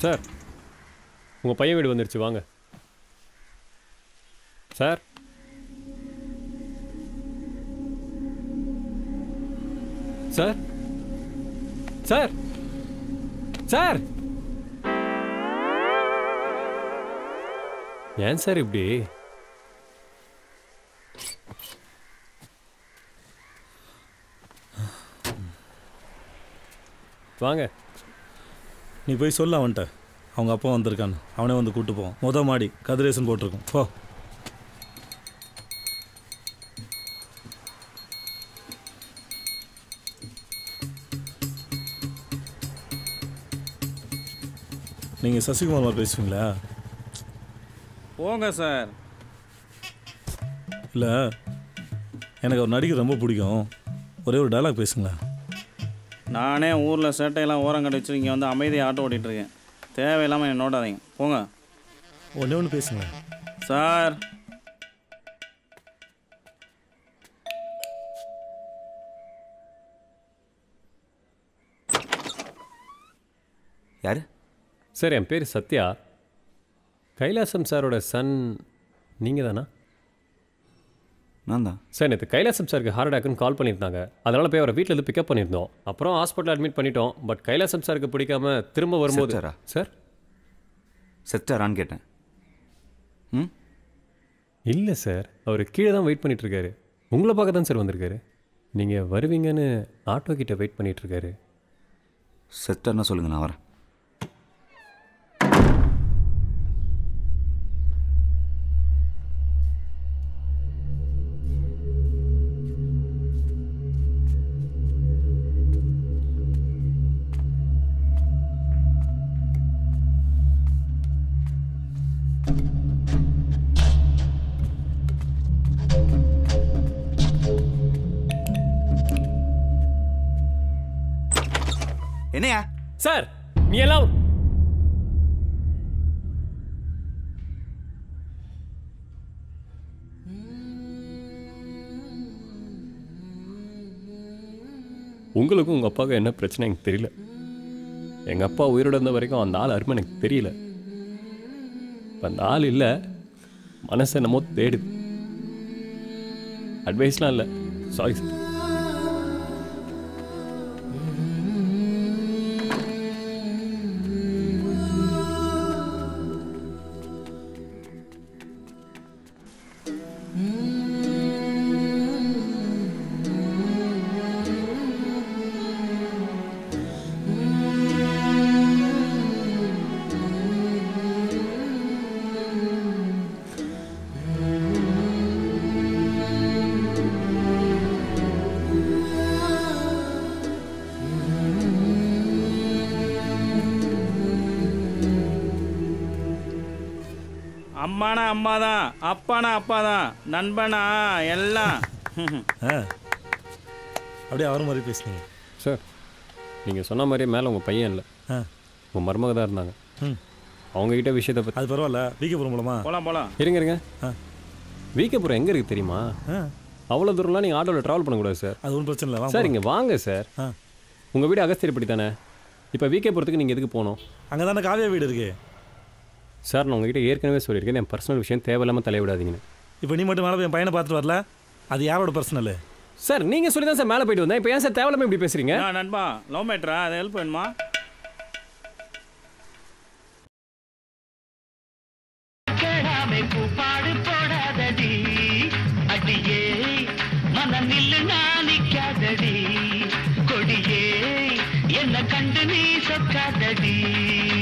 Sir உங்கள் பையன் வீடு வந்துருச்சு வாங்க சார் சார் சார் சார் ஏன் சார் இப்படி வாங்க நீ போய் சொல்ல அவன்கிட்ட அவங்க அப்பா வந்திருக்கான்னு அவனே வந்து கூட்டு போவான் முத மாடி கதிரேசன் போட்டிருக்கோம் போ நீங்கள் சசிகுமார் மாதிரி பேசுவீங்களா போங்க சார் இல்லை எனக்கு ஒரு நடிகர் ரொம்ப பிடிக்கும் ஒரே ஒரு டயலாக் பேசுங்களேன் நானே ஊரில் சேட்டையெல்லாம் ஓரம் கட்டி வச்சு இங்கே வந்து அமைதியாக ஆட்டோ ஓட்டிகிட்டு இருக்கேன் தேவையில்லாமல் என்னை நோட்டாதீங்க போங்க ஒன்றே ஒன்று பேசுங்களேன் சார் யார் சார் என் பேர் சத்யா கைலாசம் சாரோட சன் நீங்கள் தானா நான் தான் சார் நேற்று கைலாசம் சாருக்கு ஹார்ட் அட்டாக்னு கால் பண்ணியிருந்தாங்க அதனால் போய் அவரை வீட்டில் இருந்து பிக்கப் பண்ணியிருந்தோம் அப்புறம் ஹாஸ்பிட்டல் அட்மிட் பண்ணிட்டோம் பட் கைலாசம் சாருக்கு பிடிக்காம திரும்ப வரும்போது செத்தாரா? சார் செத்தாரான்னு கேட்டேன் ம் இல்லை சார் அவர் கீழே தான் வெயிட் பண்ணிட்டு இருக்காரு உங்களை பார்க்க தான் சார் வந்திருக்காரு நீங்கள் வருவீங்கன்னு ஆட்டோ கிட்ட வெயிட் பண்ணிட்டு இருக்காரு செத்தார்னா சொல்லுங்க நான் வரேன் என்னையா சார் நீ எல்லாம் உங்களுக்கும் உங்கள் அப்பாவுக்கும் என்ன பிரச்சனை எனக்கு தெரியல எங்கள் அப்பா உயிரோட இருந்த வரைக்கும் அந்த ஆள் அருமை எனக்கு தெரியல இப்போ அந்த ஆள் இல்லை மனசை என்னமோ தேடுது அட்வைஸ்லாம் இல்லை சாரி சார் அம்மானா அம்மா தான் அப்பானா அப்பா தான் நண்பனா எல்லாம் ஆ அப்படியே அவர் மாதிரி பேசுனீங்க சார் நீங்கள் சொன்ன மாதிரியே மேலே உங்கள் பையன் இல்லை ஆ உங்கள் மருமக தான் இருந்தாங்க ம் அவங்ககிட்ட விஷயத்தை பற்றி அது பரவாயில்ல விகேபுரம் மூலமா போகலாம் போகலாம் இருங்க இருங்க ஆ வீக்கப்புறம் எங்கே இருக்குது தெரியுமா ஆ அவ்வளோ தூரம்லாம் நீங்கள் ஆட்டோவில் ட்ராவல் பண்ணக்கூடாது சார் அது ஒன்றும் பிரச்சனை இல்லை வாங்க சார் இங்கே வாங்க சார் ஆ உங்கள் வீடு அகஸ்தியர்படி தானே இப்போ வீக்கேபுரத்துக்கு நீங்கள் எதுக்கு போகணும் அங்கே தானே காவியா வீடு இருக்கு சார் நான் உங்ககிட்ட ஏற்கனவே சொல்லியிருக்கேன் என் பர்சனல் விஷயம் தேவையில்லாமல் தலைவிடாதீங்கன்னு இப்போ நீ மட்டும் மேலே போய் என் பையனை பார்த்துட்டு வரல அது யாரோட பர்சனல் சார் நீங்கள் சொல்லி தான் சார் மேலே போயிட்டு வந்தேன் இப்போ ஏன் சார் தேவையில்லாமல் இப்படி பேசுகிறீங்க நான் நண்பா லவ் மேட்ரா அது ஹெல்ப் வேணுமா கேடாமை பூப்பாடு போடாதடி அடியே மனம் நில்லு நிக்காதடி கொடியே என்ன கண்டு நீ சொக்காதடி